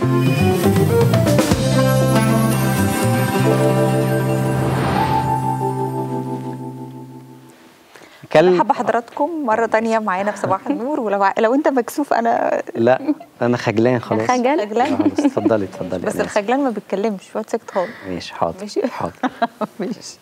كل مرحبا حضراتكم مرة تانية معانا في صباح النور ولو لو انت مكسوف انا لا انا خجلان خلاص خجل خجلان خلاص اتفضلي اتفضلي بس أنا آسف. الخجلان ما بيتكلمش بيقعد ساكت خالص ماشي حاضر ماشي. حاضر ماشي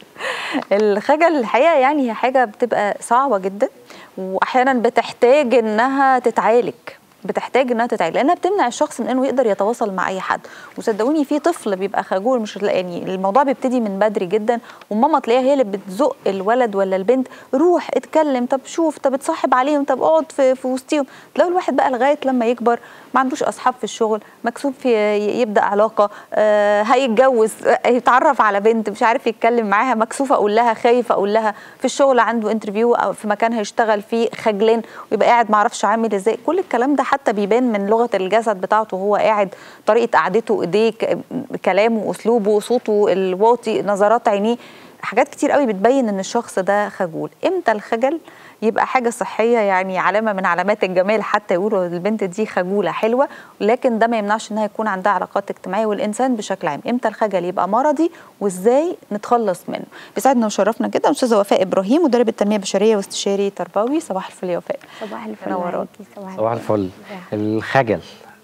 الخجل الحقيقه يعني هي حاجه بتبقى صعبه جدا واحيانا بتحتاج انها تتعالج بتحتاج انها تتعالج لانها بتمنع الشخص من انه يقدر يتواصل مع اي حد وصدقوني في طفل بيبقى خجول مش يعني الموضوع بيبتدي من بدري جدا وماما تلاقيها هي اللي بتزق الولد ولا البنت روح اتكلم طب شوف طب اتصاحب عليهم طب اقعد في, في وسطيهم تلاقوا الواحد بقى لغايه لما يكبر ما عندوش اصحاب في الشغل مكسوف في يبدا علاقه آه هيتجوز آه، يتعرف على بنت مش عارف يتكلم معاها مكسوف اقول لها خايف اقول لها في الشغل عنده انترفيو او في مكان هيشتغل فيه خجلان ويبقى قاعد ما اعرفش عامل ازاي كل الكلام ده حتى بيبان من لغه الجسد بتاعته وهو قاعد طريقه قعدته ايديه ك- كلامه اسلوبه صوته الواطي نظرات عينيه حاجات كتير قوي بتبين ان الشخص ده خجول امتى الخجل يبقى حاجه صحيه يعني علامه من علامات الجمال حتى يقولوا البنت دي خجوله حلوه لكن ده ما يمنعش انها يكون عندها علاقات اجتماعيه والانسان بشكل عام امتى الخجل يبقى مرضي وازاي نتخلص منه بيسعدنا وشرفنا جدا استاذه وفاء ابراهيم مدرب التنميه البشريه واستشاري تربوي صباح الفل يا وفاء صباح الفل منورات. عليكي صباح الفل الخجل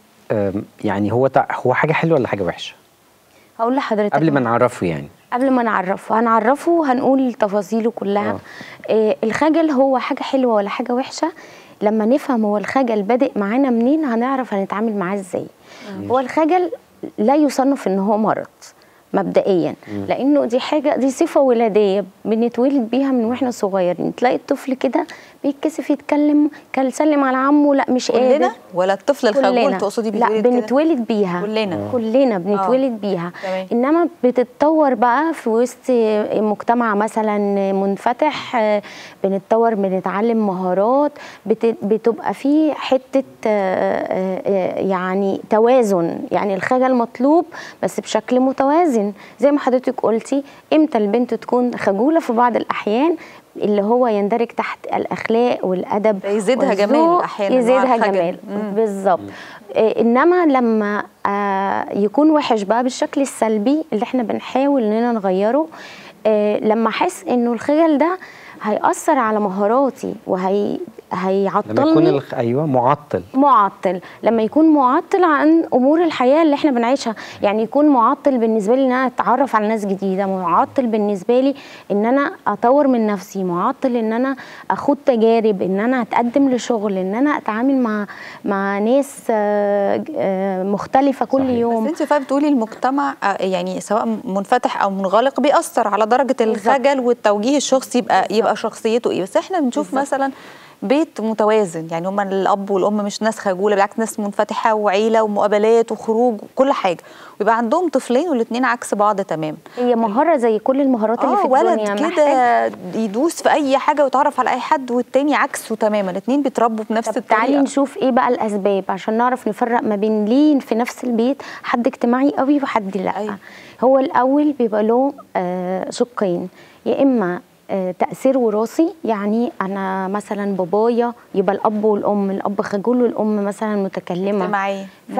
أم، يعني هو تع- هو حاجه حلوه ولا حاجه وحشه هقول لحضرتك قبل ما نعرفه يعني قبل ما نعرفه هنعرفه هنقول تفاصيله كلها آه. آه الخجل هو حاجه حلوه ولا حاجه وحشه لما نفهم هو الخجل بادئ معانا منين هنعرف هنتعامل معاه ازاي هو الخجل لا يصنف ان هو مرض مبدئيا لانه دي حاجه دي صفه ولاديه بنتولد بيها من واحنا صغيرين تلاقي الطفل كده بيتكسف يتكلم كان سلم على عمه لا مش قادر كلنا ولا الطفل الخجول تقصدي لا بيتولد كده؟ بنتولد بيها كلنا. كلنا بنتولد بيها تمام. انما بتتطور بقى في وسط مجتمع مثلا منفتح آه، بنتطور بنتعلم مهارات بت- بتبقى في حته آه، آه، يعني توازن يعني الخجل مطلوب بس بشكل متوازن زي ما حضرتك قلتي امتى البنت تكون خجوله في بعض الاحيان اللي هو يندرج تحت الاخلاق والادب يزيدها جمال والذوق، أحياناً مع يزيدها الخجل. جمال مم. بالظبط آه، انما لما آه، يكون وحش بقى بالشكل السلبي اللي احنا بنحاول اننا نغيره آه، لما احس انه الخجل ده هيأثر على مهاراتي وهي لما يكون هيعطلني الخ... ايوه معطل معطل لما يكون معطل عن امور الحياه اللي احنا بنعيشها يعني يكون معطل بالنسبه لي ان انا اتعرف على ناس جديده معطل بالنسبه لي ان انا اطور من نفسي معطل ان انا اخد تجارب ان انا اتقدم لشغل ان انا اتعامل مع مع ناس آه، آه، مختلفه كل صحيح. يوم بس انت فعلا بتقولي المجتمع آه، يعني سواء منفتح او منغلق بيأثر على درجه الخجل والتوجيه الشخص يبقى يبقى شخصيته ايه بس احنا بنشوف بالظبط. مثلا بيت متوازن يعني هما الاب والام مش ناس خجوله بالعكس ناس منفتحه وعيله ومقابلات وخروج وكل حاجه ويبقى عندهم طفلين والاثنين عكس بعض تماما هي مهاره زي كل المهارات اللي اه في ولد الدنيا محتاج كده يدوس في اي حاجه ويتعرف على اي حد والتاني عكسه تماما الاثنين بيتربوا بنفس طب تعالي الطريقه نشوف ايه بقى الاسباب عشان نعرف نفرق ما بين ليه في نفس البيت حد اجتماعي قوي وحد لا أيوة. هو الاول بيبقى له آه شقين يا اما آه تاثير وراثي يعني انا مثلا بابايا يبقى الاب والام الاب خجول والام مثلا متكلمه اجتماعيه ف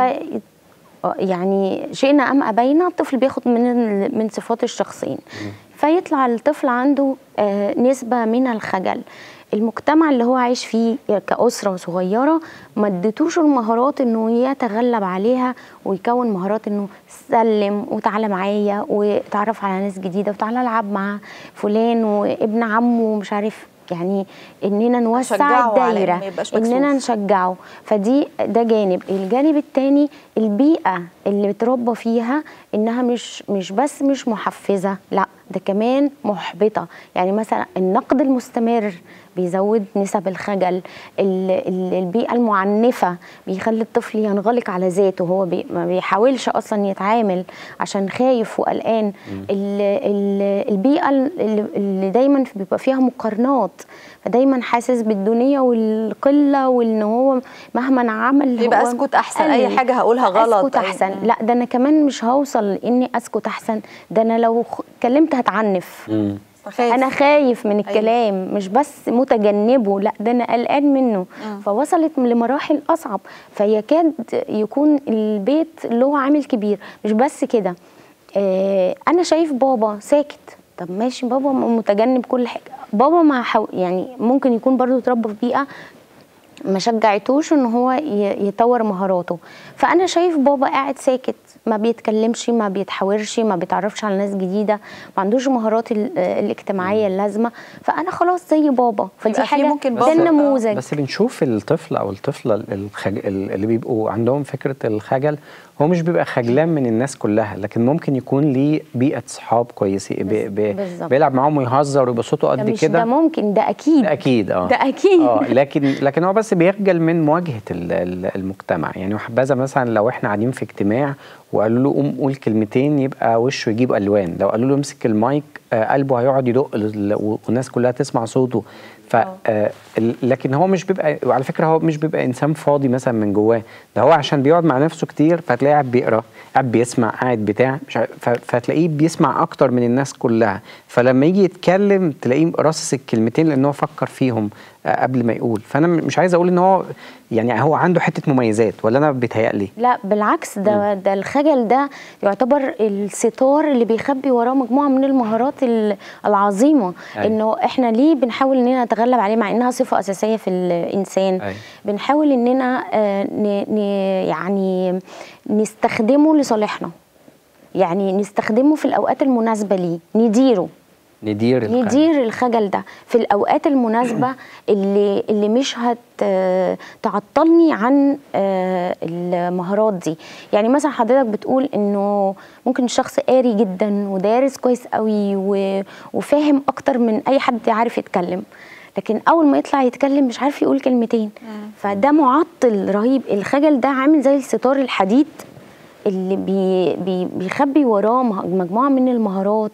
آه، يعني شئنا ام ابينا الطفل بياخد من ال- من صفات الشخصين فيطلع الطفل عنده آه، نسبه من الخجل المجتمع اللي هو عايش فيه كأسرة صغيرة ما اديتوش المهارات انه يتغلب عليها ويكون مهارات انه سلم وتعالى معايا وتعرف على ناس جديدة وتعالى العب مع فلان وابن عمه ومش عارف يعني اننا نوسع نشجعه على الدايره إنه ما يبقاش اننا مكسوف. نشجعه فدي ده جانب الجانب التاني البيئه اللي بتربى فيها انها مش مش بس مش محفزه لا ده كمان محبطه يعني مثلا النقد المستمر بيزود نسب الخجل ال- ال- البيئه المعنفه بيخلي الطفل ينغلق على ذاته هو بي ما بيحاولش اصلا يتعامل عشان خايف وقلقان ال- ال- البيئه اللي اللي دايما بيبقى فيها مقارنات فدايما حاسس بالدنيا والقله وان هو مهما عمل يبقى هو اسكت احسن اي قلل. حاجه هقولها غلط اسكت أي- احسن لا ده انا كمان مش هوصل لاني اسكت احسن ده انا لو خ- اتكلمت هتعنف مم. خايف. انا خايف من الكلام مش بس متجنبه لا ده انا قلقان منه فوصلت لمراحل اصعب فيكاد يكون البيت اللي هو عامل كبير مش بس كده آه انا شايف بابا ساكت طب ماشي بابا متجنب كل حاجه بابا ما حو... يعني ممكن يكون برضو اتربى في بيئه ما شجعتوش ان هو ي- يطور مهاراته فانا شايف بابا قاعد ساكت ما بيتكلمش ما بيتحاورش ما بيتعرفش على ناس جديده ما عندوش مهارات ال- الاجتماعيه اللازمه فانا خلاص زي بابا فدي يبقى في حاجه ممكن ده بس- النموذج بس بنشوف الطفل او الطفله الخج... اللي بيبقوا عندهم فكره الخجل هو مش بيبقى خجلان من الناس كلها لكن ممكن يكون ليه بيئه صحاب كويسه بي... بي... بالظبط. بيلعب معاهم ويهزر ويبقى صوته ده قد مش ده كده ممكن ده اكيد ده اكيد اه ده أكيد. اه لكن لكن هو بس بيخجل من مواجهه ال- ال- المجتمع يعني وحبذا مثلا لو احنا قاعدين في اجتماع وقالوا له قوم قول كلمتين يبقى وشه يجيب الوان لو قالوا له امسك المايك آه قلبه هيقعد يدق لل- والناس كلها تسمع صوته ف آه ال- لكن هو مش بيبقى وعلى فكره هو مش بيبقى انسان فاضي مثلا من جواه ده هو عشان بيقعد مع نفسه كتير فتلاقيه قاعد بيقرا قاعد بيسمع قاعد بتاع مش عارف- ف- فتلاقيه بيسمع اكتر من الناس كلها فلما يجي يتكلم تلاقيه راصص الكلمتين لان هو فكر فيهم آه، قبل ما يقول فانا م- مش عايز اقول ان هو يعني هو عنده حته مميزات ولا انا بيتهيألي لا بالعكس ده ده الخجل ده يعتبر الستار اللي بيخبي وراه مجموعه من المهارات ال- العظيمه أيوة. انه احنا ليه بنحاول اننا نتغلب عليه مع انها صفه اساسيه في الانسان أيوة. بنحاول اننا آه، ن- ن- يعني نستخدمه لصالحنا يعني نستخدمه في الاوقات المناسبه ليه نديره ندير الخجل. ندير الخجل ده في الاوقات المناسبه اللي اللي مش هت تعطلني عن آه، المهارات دي يعني مثلا حضرتك بتقول انه ممكن شخص قاري جدا ودارس كويس قوي و- وفاهم اكتر من اي حد عارف يتكلم لكن اول ما يطلع يتكلم مش عارف يقول كلمتين فده معطل رهيب الخجل ده عامل زي الستار الحديد اللي بي بي بيخبي وراه مه- مجموعه من المهارات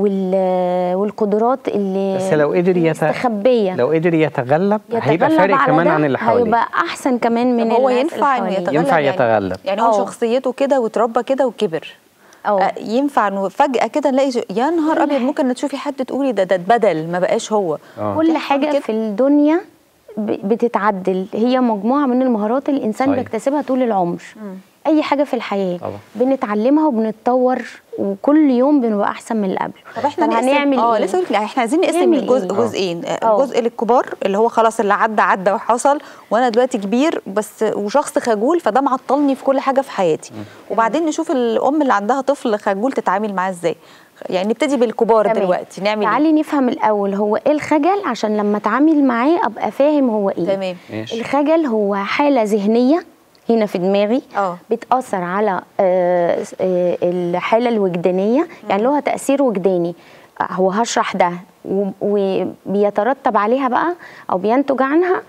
وال- والقدرات اللي بس لو قدر يت... مستخبيه لو قدر يتغلب, هيبقى يتغلب فارق على كمان ده عن اللي حواليه هيبقى احسن كمان من طب هو الناس ينفع اللي انه حواليه. يتغلب ينفع يعني يتغلب. يعني هو أه. شخصيته كده واتربى كده وكبر أه. آه، ينفع انه فجأة كده نلاقي ش- يا نهار ابيض ممكن تشوفي حد تقولي ده ده اتبدل ما بقاش هو آه. كل ينفع حاجه كده؟ في الدنيا ب- بتتعدل هي مجموعه من المهارات اللي الانسان صحيح. بيكتسبها طول العمر اي حاجه في الحياه طبعا. بنتعلمها وبنتطور وكل يوم بنبقى احسن من اللي قبله طب احنا نقسم هنعمل اه ايه لسه قلت احنا عايزين نقسم نعمل الجزء إيه؟ جزئين آه، آه. جزء للكبار اللي هو خلاص اللي عدى عدى وحصل وانا دلوقتي كبير بس وشخص خجول فده معطلني في كل حاجه في حياتي وبعدين نشوف الام اللي عندها طفل خجول تتعامل معاه ازاي يعني نبتدي بالكبار تمام. دلوقتي نعمل ايه تعالي نفهم الاول هو ايه الخجل عشان لما اتعامل معاه ابقى فاهم هو ايه تمام ماشي الخجل هو حاله ذهنيه هنا في دماغي اه بتأثر على آه، آه، الحالة الوجدانية يعني لها تأثير وجداني آه، هو هشرح ده و- وبيترتب عليها بقى أو بينتج عنها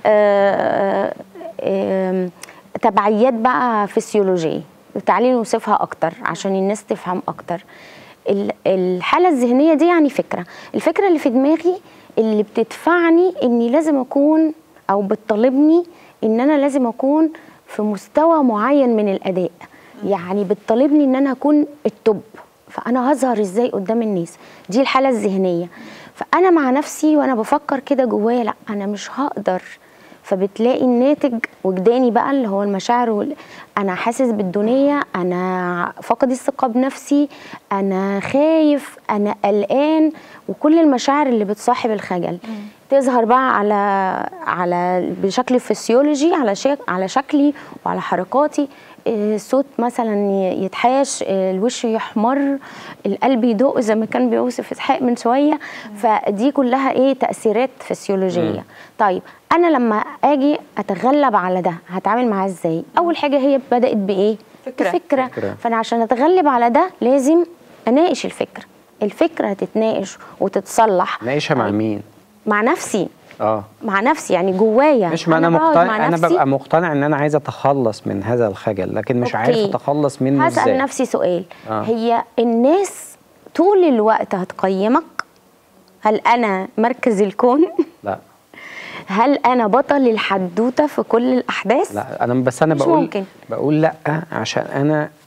آه، آه، تبعيات بقى فسيولوجية تعالي نوصفها أكتر عشان الناس تفهم أكتر ال- الحالة الذهنية دي يعني فكرة الفكرة اللي في دماغي اللي بتدفعني إني لازم أكون أو بتطالبني إن أنا لازم أكون في مستوى معين من الاداء يعني بتطالبني ان انا اكون التوب فانا هظهر ازاي قدام الناس دي الحاله الذهنيه فانا مع نفسي وانا بفكر كده جوايا لا انا مش هقدر فبتلاقي الناتج وجداني بقى اللي هو المشاعر وال... انا حاسس بالدنيا انا فاقد الثقه بنفسي انا خايف انا قلقان وكل المشاعر اللي بتصاحب الخجل تظهر بقى على على بشكل فسيولوجي على شك على شكلي وعلى حركاتي آه، الصوت مثلا ي- يتحاش آه، الوش يحمر القلب يدق زي ما كان بيوصف اسحاق من شويه فدي كلها ايه تاثيرات فسيولوجيه طيب انا لما اجي اتغلب على ده هتعامل معاه ازاي اول حاجه هي بدات بايه فكرة. بفكره فكرة. فانا عشان اتغلب على ده لازم اناقش الفكره الفكره هتتناقش وتتصلح ناقشها مع مين مع نفسي اه مع نفسي يعني جوايا مش ما انا بقعد مقتنع مع انا نفسي ببقى مقتنع ان انا عايز اتخلص من هذا الخجل لكن مش عارف أوكي. اتخلص منه هسأل ازاي نفسي سؤال آه. هي الناس طول الوقت هتقيمك هل انا مركز الكون لا هل انا بطل الحدوته في كل الاحداث لا انا بس انا مش بقول ممكن. بقول لا عشان انا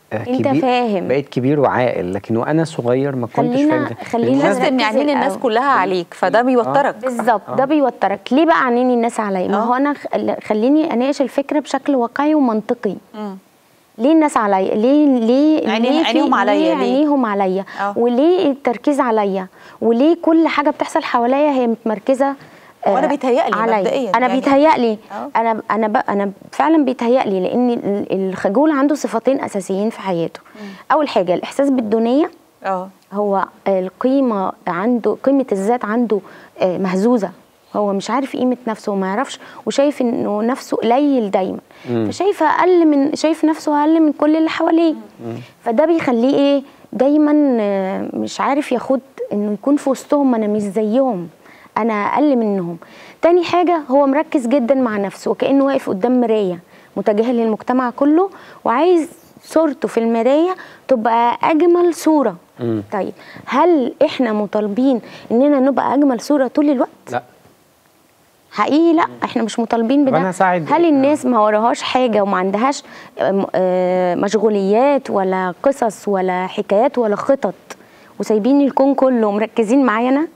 آه، أنت كبير فاهم. بقيت كبير وعاقل لكن وانا صغير ما كنتش خلينا- فاهم ده. خلينا الناس- تحس ان نركز عينين الناس الأول. كلها عليك فده بيوترك بالظبط ده بيوترك ليه بقى عنيني الناس عليا ما آه. هو انا خ- خليني اناقش الفكره بشكل واقعي ومنطقي مم. ليه الناس عليا ليه ليه عيني- ليه في- عينيهم عليا ليه ليه؟ عينيهم عليا آه. وليه التركيز عليا وليه كل حاجه بتحصل حواليا هي متمركزه آه، وأنا بيتهيألي عليا. مبدئياً انا يعني. بيتهيألي آه. انا انا ب... انا فعلا بيتهيألي لان ال- الخجول عنده صفتين اساسيين في حياته اول حاجه الاحساس بالدونيه اه هو القيمة عنده قيمة الذات عنده آه، مهزوزة هو مش عارف قيمة نفسه وما يعرفش وشايف انه نفسه قليل دايما فشايف اقل من شايف نفسه اقل من كل اللي حواليه فده بيخليه ايه دايما آه، مش عارف ياخد انه يكون في وسطهم انا مش زيهم انا اقل منهم تاني حاجة هو مركز جدا مع نفسه وكأنه واقف قدام مراية متجه للمجتمع كله وعايز صورته في المراية تبقى أجمل صورة مم. طيب هل احنا مطالبين اننا نبقى اجمل صوره طول الوقت لا حقيقي لا احنا مش مطالبين طب بده أنا هساعد- هل الناس ما وراهاش حاجه وما عندهاش آم، آه، مشغوليات ولا قصص ولا حكايات ولا خطط وسايبين الكون كله مركزين معايا انا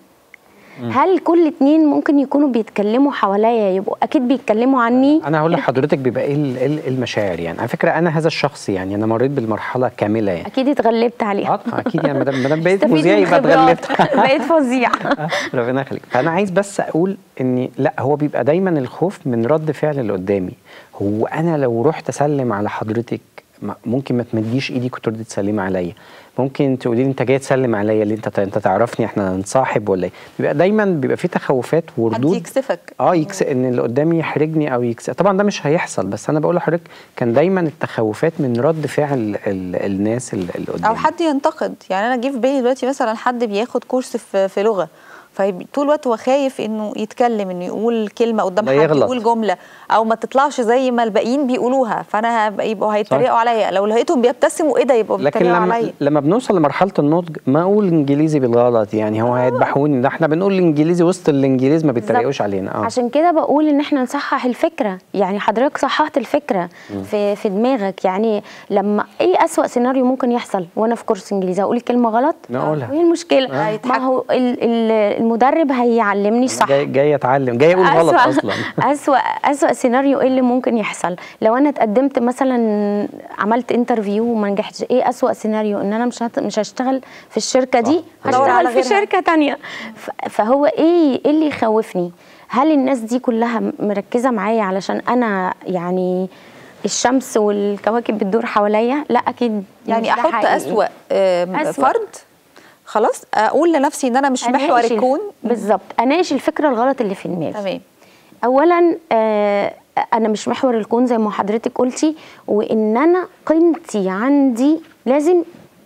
هل كل اتنين ممكن يكونوا بيتكلموا حواليا يبقوا اكيد بيتكلموا عني انا هقول لحضرتك بيبقى ايه ال- ال- المشاعر يعني على فكره انا هذا الشخص يعني انا مريت بالمرحله كامله يعني اكيد اتغلبت عليها اه اكيد يعني مادام مادام بقيت استفيد مذيع من يبقى خبرات. اتغلبت بقيت فظيع آه، ربنا يخليك فانا عايز بس اقول ان لا هو بيبقى دايما الخوف من رد فعل اللي قدامي هو انا لو رحت اسلم على حضرتك ما- ممكن ما تمديش ايدك وتردي تسلمي عليا ممكن تقولي لي انت جاي تسلم عليا اللي انت انت تعرفني احنا هنصاحب ولا ايه بيبقى دايما بيبقى في تخوفات حد وردود يكسفك اه يكس ان اللي قدامي يحرجني او يكس طبعا ده مش هيحصل بس انا بقول لحضرتك كان دايما التخوفات من رد فعل ال... الناس اللي اللي قدامي او حد ينتقد يعني انا جه في بالي دلوقتي مثلا حد بياخد كورس في, في لغه فطول الوقت هو خايف انه يتكلم انه يقول كلمه قدام لا حد يغلط. يقول جمله او ما تطلعش زي ما الباقيين بيقولوها فانا هبقى- يبقوا هيتريقوا عليا لو لقيتهم بيبتسموا ايه ده يبقوا لكن بيتريقوا لما عليا لما بنوصل لمرحله النضج ما اقول انجليزي بالغلط يعني هو هيذبحوني ده احنا بنقول الانجليزي وسط الانجليز ما بيتريقوش علينا اه عشان كده بقول ان احنا نصحح الفكره يعني حضرتك صححت الفكره في في دماغك يعني لما ايه اسوأ سيناريو ممكن يحصل وانا في كورس انجليزي اقول كلمه غلط نقولها. ايه المشكله آه. ما هو ال- ال- المدرب هيعلمني صح جاي جاي اتعلم جاي اقول غلط أسوأ- اصلا أسوأ أسوأ سيناريو ايه اللي ممكن يحصل لو انا اتقدمت مثلا عملت انترفيو وما نجحتش ايه أسوأ سيناريو ان انا مش هت... مش هشتغل في الشركه دي هدور على هشتغل في غيرها. شركه تانية ف... فهو ايه ايه اللي يخوفني هل الناس دي كلها مركزه معايا علشان انا يعني الشمس والكواكب بتدور حواليا لا اكيد مش يعني ده احط حقيقي. اسوأ, آم، أسوأ. فرد خلاص اقول لنفسي ان انا مش محور أناقش الف- الكون بالظبط اناقش الفكره الغلط اللي في دماغي تمام اولا آه انا مش محور الكون زي ما حضرتك قلتي وان انا قيمتي عندي لازم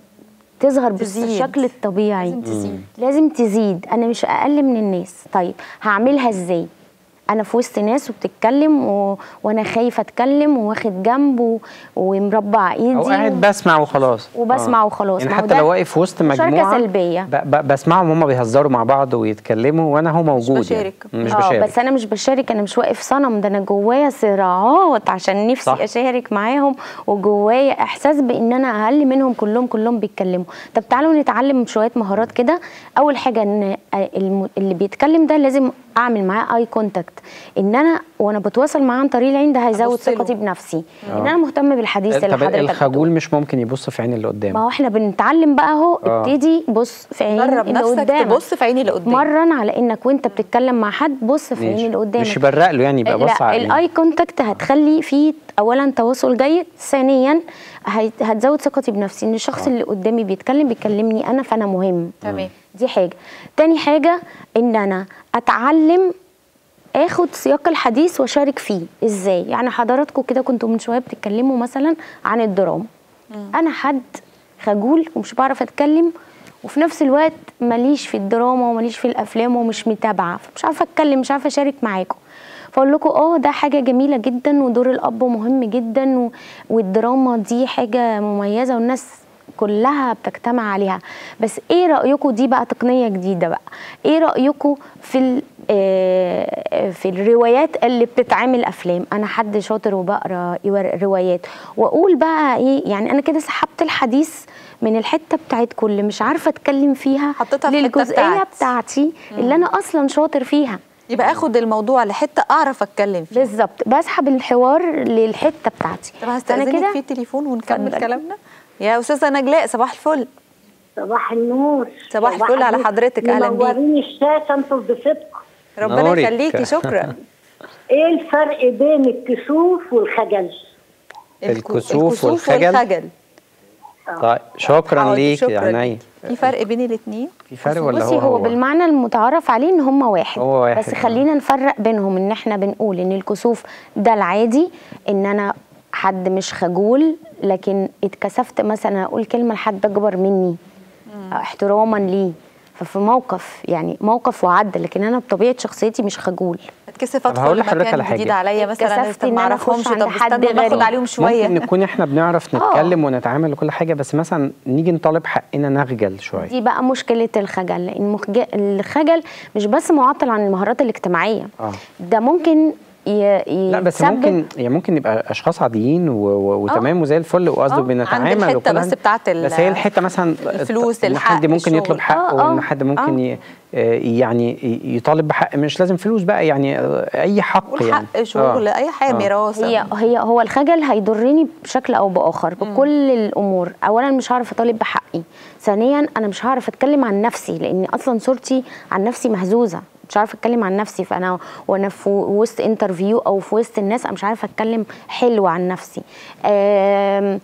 تظهر تزيد. بالشكل الطبيعي لازم تزيد. لازم تزيد انا مش اقل من الناس طيب هعملها ازاي انا في وسط ناس وبتتكلم و... وانا خايفه اتكلم واخد جنب و... ومربع ايدي او قاعد و... بسمع وخلاص وبسمع وخلاص. يعني ما هو حتى ده لو واقف في وسط مشاركة مجموعه سلبية. ب... ب... بسمعهم هم بيهزروا مع بعض ويتكلموا وانا هو موجود بشارك. يعني. مش اه بشارك بس انا مش بشارك انا مش واقف صنم ده انا جوايا صراعات عشان نفسي صح. صح. اشارك معاهم وجوايا احساس بان انا اقل منهم كلهم كلهم بيتكلموا طب تعالوا نتعلم شويه مهارات كده اول حاجه ان الم- اللي بيتكلم ده لازم اعمل معاه اي كونتاكت ان انا وانا بتواصل معاه عن طريق العين ده هيزود أبص له. ثقتي بنفسي ان انا مهتم بالحديث اللي طب حضرتك الخجول بتقوله. مش ممكن يبص في عين اللي ما قدامه هو احنا بنتعلم بقى اهو آه. ابتدي بص في عين درب اللي نفسك قدامك تبص في عين اللي قدامك مرن على انك وانت بتتكلم مع حد بص في عين ماشي. اللي قدامك مش يبرق له يعني يبقى بص لا على الاي كونتاكت هتخلي فيه اولا تواصل جيد ثانيا هيت- هتزود ثقتي بنفسي ان الشخص اللي قدامي بيتكلم بيكلمني انا فانا مهم تمام دي حاجه تاني حاجه ان انا اتعلم اخد سياق الحديث واشارك فيه ازاي يعني حضراتكم كده كنتوا من شويه بتتكلموا مثلا عن الدراما انا حد خجول ومش بعرف اتكلم وفي نفس الوقت ماليش في الدراما وماليش في الافلام ومش متابعه فمش عارفه اتكلم مش عارفه اشارك معاكم فاقول لكم اه ده حاجه جميله جدا ودور الاب مهم جدا و... والدراما دي حاجه مميزه والناس كلها بتجتمع عليها بس ايه رايكم دي بقى تقنيه جديده بقى ايه رايكم في ال... آه، في الروايات اللي بتتعمل افلام انا حد شاطر وبقرا يور- روايات واقول بقى ايه يعني انا كده سحبت الحديث من الحته بتاعتكم اللي مش عارفه اتكلم فيها حطيتها في الحتة للجزئيه بتاعتي. بتاعتي اللي انا اصلا شاطر فيها يبقى اخد الموضوع لحته اعرف اتكلم فيه بالظبط بسحب الحوار للحته بتاعتي طب فأنا هستأذنك في تليفون ونكمل اتفضل. كلامنا يا استاذه نجلاء صباح الفل صباح النور صباح الفل على النور. حضرتك، أهلا بيك. منورين الشاشة انتوا بضيفتكم ربنا نورك. يخليكي شكرا ايه الفرق بين الكسوف والخجل؟ الكسوف والخجل. والخجل طيب شكرا حاضر، ليك شكراً يا عينيا ليك. في فرق بين الاثنين في فرق ولا بصي هو هو, بالمعنى المتعارف عليه ان هم واحد هو واحد، بس آه. خلينا نفرق بينهم ان احنا بنقول ان الكسوف ده العادي ان انا حد مش خجول لكن اتكسفت مثلا اقول كلمه لحد اكبر مني احتراما ليه ففي موقف يعني موقف وعدى لكن انا بطبيعه شخصيتي مش خجول اتكسف طب هقول ادخل لحضرتك مكان على جديد حاجة. عليا مثلا اتكسفت طب إن ما أنا أخش اعرفهمش عند طب حد استنى باخد غريب. عليهم شويه ممكن نكون احنا بنعرف آه. نتكلم ونتعامل وكل حاجه بس مثلا نيجي نطالب حقنا نخجل شويه دي بقى مشكله الخجل لان مخج- الخجل مش بس معطل عن المهارات الاجتماعيه اه ده ممكن ي... ي... لا بس ممكن يعني ممكن يبقى اشخاص عاديين و... و... وتمام وزي الفل وقصده آه، بنتعامل عند الحتة وكل بس حاجة. بتاعت ال- بس هي الحته مثلا الفلوس، ان الحق، حد ممكن الشغل. يطلب حقه آه، وان آه، حد ممكن آه. ي... آه، يعني ي- يطالب بحق مش لازم فلوس بقى يعني آه، اي حق يعني والحق شغل اي حاجه آه. ميراث هي هي هو الخجل هيضرني بشكل او باخر بكل الامور اولا مش هعرف اطالب بحقي ثانيا انا مش هعرف اتكلم عن نفسي لان اصلا صورتي عن نفسي مهزوزه مش عارفه اتكلم عن نفسي فانا وانا في وسط انترفيو او في وسط الناس انا مش عارفه اتكلم حلو عن نفسي آم،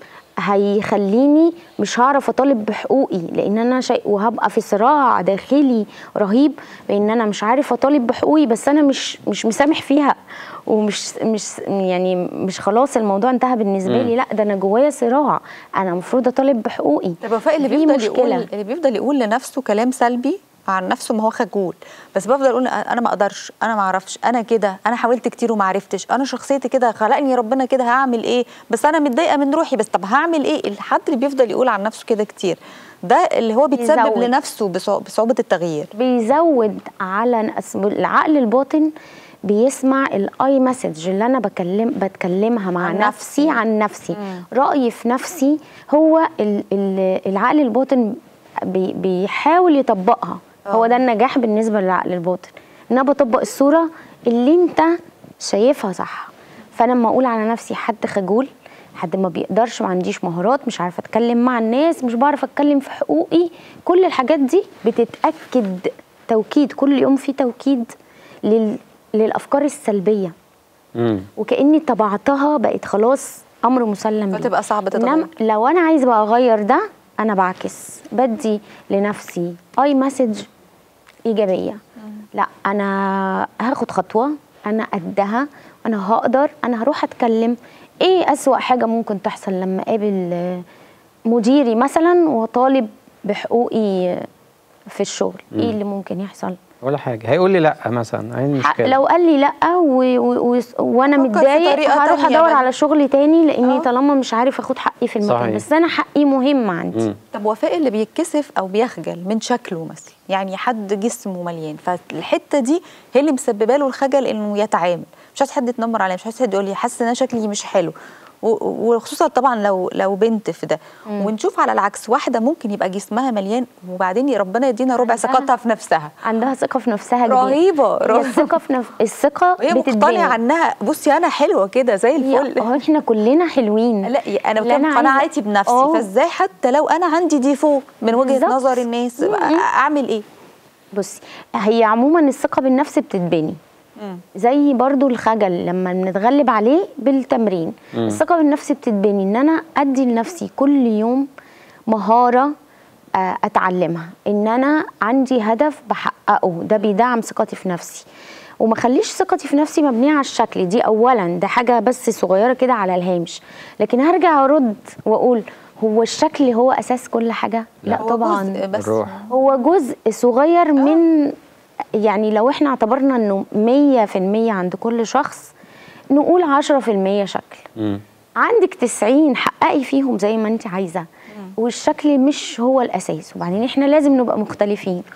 هيخليني مش هعرف اطالب بحقوقي لان انا شيء وهبقى في صراع داخلي رهيب بان انا مش عارف اطالب بحقوقي بس انا مش مش مسامح فيها ومش مش يعني مش خلاص الموضوع انتهى بالنسبه لي لا ده انا جوايا صراع انا المفروض اطالب بحقوقي طب وفاء اللي في بيفضل مشكلة. يقول اللي بيفضل يقول لنفسه كلام سلبي عن نفسه ما هو خجول بس بفضل اقول انا ما اقدرش انا ما اعرفش انا كده انا حاولت كتير وما عرفتش انا شخصيتي كده خلقني ربنا كده هعمل ايه بس انا متضايقه من روحي بس طب هعمل ايه الحد اللي بيفضل يقول عن نفسه كده كتير ده اللي هو بيتسبب يزود. لنفسه بصع- بصعوبه التغيير بيزود على أس- العقل الباطن بيسمع الاي مسج اللي انا بكلم بتكلمها مع عن نفسي, نفسي. عن نفسي رايي في نفسي هو ال ال العقل الباطن بي بيحاول يطبقها هو ده النجاح بالنسبه للعقل الباطن ان انا بطبق الصوره اللي انت شايفها صح فانا لما اقول على نفسي حد خجول حد ما بيقدرش ما عنديش مهارات مش عارفه اتكلم مع الناس مش بعرف اتكلم في حقوقي كل الحاجات دي بتتاكد توكيد كل يوم في توكيد لل للافكار السلبيه مم. وكاني طبعتها بقت خلاص امر مسلم بيه. فتبقى صعب إنما تتغير. لو انا عايزه بقى اغير ده انا بعكس بدي لنفسي اي مسج ايجابيه لا انا هاخد خطوه انا قدها انا هقدر انا هروح اتكلم ايه اسوا حاجه ممكن تحصل لما اقابل آه، مديري مثلا وطالب بحقوقي في الشغل ايه اللي ممكن يحصل ولا حاجه هيقول لي لا مثلا ايه المشكله لو قال لي لا و... و... و... وانا فكر في متضايق طريقة هروح تانية ادور بقى. على شغل تاني لاني آه. طالما مش عارف اخد حقي في المكان صحيح. بس انا حقي مهم عندي مم. طب وفاء اللي بيتكسف او بيخجل من شكله مثلا يعني حد جسمه مليان فالحته دي هي اللي مسببه له الخجل انه يتعامل مش عايز حد يتنمر عليه مش عايز حد يقول لي حاسس ان انا شكلي مش حلو و- وخصوصا طبعا لو لو بنت في ده ونشوف على العكس واحده ممكن يبقى جسمها مليان وبعدين ربنا يدينا ربع عندها- ثقتها في نفسها عندها ثقه في نفسها كبيرة. رهيبة، هي رهيبة. الثقه في نف... الثقه وهي بتتبني. مقتنعه انها بصي انا حلوه كده زي هي- الفل هو احنا كلنا حلوين لا انا اللي بتكلم عايزة- قناعتي بنفسي آه. فازاي حتى لو انا عندي ديفو من وجهه بالظبط. نظر الناس مم. اعمل ايه بصي هي عموما الثقه بالنفس بتتبني زي برضو الخجل لما بنتغلب عليه بالتمرين الثقه بالنفس بتتبني ان انا ادي لنفسي كل يوم مهاره آه، اتعلمها ان انا عندي هدف بحققه ده بيدعم ثقتي في نفسي وما خليش ثقتي في نفسي مبنيه على الشكل دي اولا ده حاجه بس صغيره كده على الهامش لكن هرجع ارد واقول هو الشكل هو اساس كل حاجه لا هو طبعا جزء بس الروح. هو جزء صغير من يعني لو احنا اعتبرنا انه 100% عند كل شخص نقول 10% شكل مم. عندك 90 حققي فيهم زي ما انت عايزه والشكل مش هو الاساس وبعدين احنا لازم نبقى مختلفين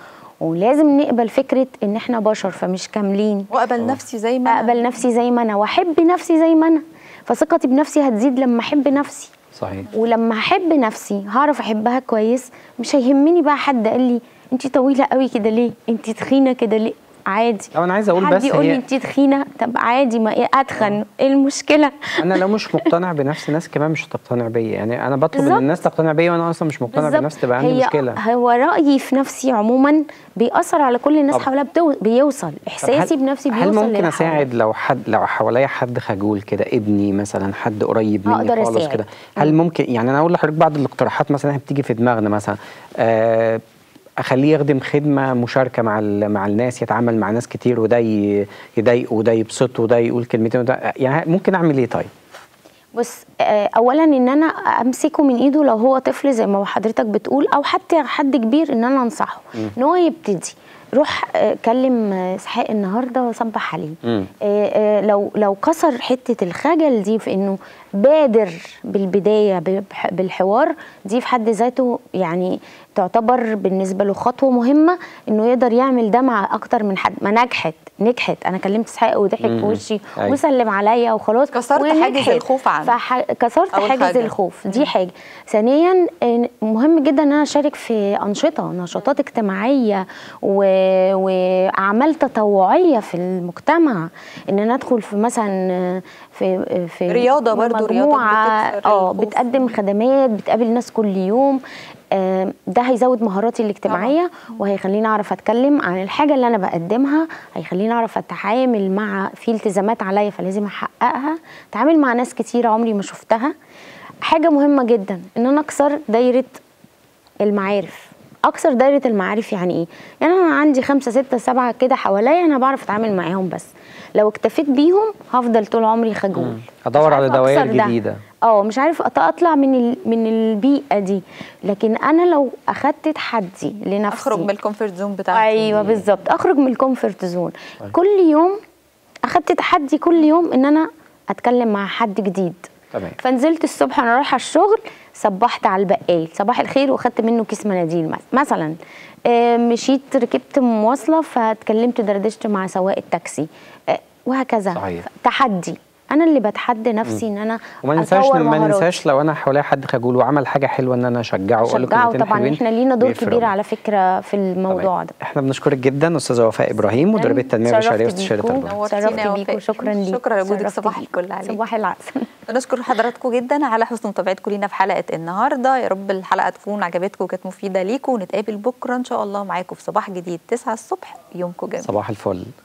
ولازم نقبل فكره ان احنا بشر فمش كاملين واقبل نفسي زي ما أنا. اقبل نفسي زي ما انا واحب نفسي زي ما انا فثقتي بنفسي هتزيد لما احب نفسي صحيح ولما احب نفسي هعرف احبها كويس مش هيهمني بقى حد قال لي انت طويله قوي كده ليه انت تخينه كده ليه عادي لو انا عايز اقول حد بس يقول لي هي انت تخينه طب عادي ما ايه اتخن ايه المشكله انا لو مش مقتنع بنفسي ناس كمان مش هتقتنع بيا يعني انا بطلب ان بالظبط. الناس تقتنع بيا وانا اصلا مش مقتنع بالظبط. بنفسي تبقى عندي هي مشكله هو رايي في نفسي عموما بيأثر على كل الناس طب- حواليا بتو... بيوصل طب احساسي هل- بنفسي بيوصل هل ممكن للي حواليا. اساعد لو حد لو حواليا حد خجول كده ابني مثلا حد قريب مني أقدر خالص أساعد. كده هل ممكن يعني انا اقول لحضرتك بعض الاقتراحات مثلا احنا بتيجي في دماغنا مثلا آه اخليه يخدم خدمه مشاركه مع ال- مع الناس يتعامل مع ناس كتير وده ي- يضايقه وده يبسطه وده يقول كلمتين وده يعني ممكن اعمل ايه طيب؟ بص آه، اولا ان انا امسكه من ايده لو هو طفل زي ما حضرتك بتقول او حتى حد كبير ان انا انصحه ان هو يبتدي روح آه، كلم آه، اسحاق النهارده وصبح عليه مم. آه، آه، لو لو كسر حته الخجل دي في انه بادر بالبدايه بح- بالحوار دي في حد ذاته يعني تعتبر بالنسبه له خطوه مهمه انه يقدر يعمل ده مع اكتر من حد ما نجحت نجحت انا كلمت اسحاق وضحك في مم. وشي أيوة. وسلم عليا وخلاص كسرت حاجز ونجحت. الخوف عنه. فح... كسرت أول حاجز حاجة. الخوف دي حاجه ثانيا آه، مهم جدا ان انا اشارك في انشطه نشاطات اجتماعيه و... واعمال تطوعيه في المجتمع ان انا ادخل في مثلا آه، في في رياضة برضو، رياضات مجموعة، بتكسر اه الخوف. بتقدم خدمات بتقابل ناس كل يوم آه، ده هيزود مهاراتي الاجتماعيه وهيخليني اعرف اتكلم عن الحاجه اللي انا بقدمها هيخليني اعرف اتعامل مع في التزامات عليا فلازم احققها اتعامل مع ناس كتير عمري ما شفتها حاجه مهمه جدا ان انا اكسر دايره المعارف اكسر دايره المعارف يعني ايه يعني انا عندي خمسة ستة سبعة كده حواليا انا بعرف اتعامل معاهم بس لو اكتفيت بيهم هفضل طول عمري خجول أدور مش على عارفة دوائر أكسر ده. جديدة. اه مش عارف أط- اطلع من ال... من البيئه دي لكن انا لو اخدت تحدي لنفسي اخرج من الكومفورت زون بتاعتي ايوه بالظبط اخرج من الكومفورت زون كل يوم اخدت تحدي كل يوم ان انا اتكلم مع حد جديد تمام. فنزلت الصبح انا رايحه الشغل صبحت على البقال صباح الخير واخدت منه كيس مناديل مس- مثلا آه، مشيت ركبت مواصله فاتكلمت دردشت مع سواق التاكسي آه، وهكذا صحيح. تحدي انا اللي بتحدى نفسي ان انا وما ننساش أطور ما مهاراتي. ننساش لو انا حواليا حد خجول وعمل حاجه حلوه ان انا اشجعه واقول له شجعه كلمتين طبعا حلوين احنا لينا دور بيفرقوا. كبير على فكره في الموضوع تمام. ده احنا بنشكرك جدا استاذه وفاء ابراهيم مدربه تنميه شرفت بشريه واستشاره بيكو. تربويه نورتينا شرفت يا بيكو وفاء. شكرا ليك شكرا لوجودك شرفت صباح بيك. الفل عليك. صباح العسل بنشكر حضراتكم جدا على حسن متابعتكم لينا في حلقه النهارده يا رب الحلقه تكون عجبتكم وكانت مفيده ليكم ونتقابل بكره ان شاء الله معاكم في صباح جديد 9 الصبح يومكم جميل صباح الفل